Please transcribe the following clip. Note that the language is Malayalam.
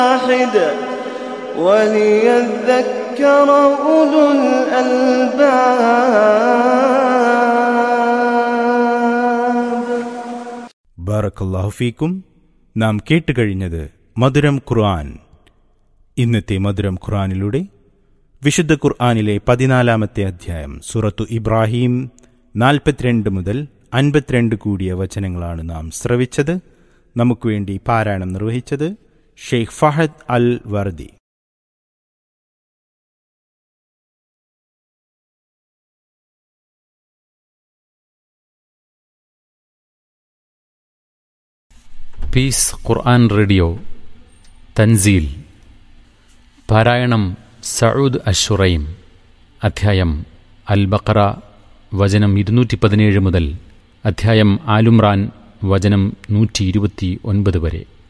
واحد وليذكر أولو الألباب ബാറക്കല്ലാഹു ഫീക്കും നാം കേട്ടുകഴിഞ്ഞത് മധുരം ഖുർആൻ ഇന്നത്തെ മധുരം ഖുർആനിലൂടെ വിശുദ്ധ ഖുർആനിലെ പതിനാലാമത്തെ അധ്യായം സൂറത്തു ഇബ്രാഹിം നാൽപ്പത്തിരണ്ട് മുതൽ അൻപത്തിരണ്ട് കൂടിയ വചനങ്ങളാണ് നാം ശ്രവിച്ചത് നമുക്ക് വേണ്ടി പാരായണം നിർവഹിച്ചത് Sheikh Fahad al Wardi peace Quran radio Tanzeel പാരായണം സഊദ് അഷുറൈം അധ്യായം അൽ ബഖറ വചനം ഇരുന്നൂറ്റി പതിനേഴ് മുതൽ അധ്യായം ആലുംറാൻ വചനം നൂറ്റി ഇരുപത്തി ഒൻപത് വരെ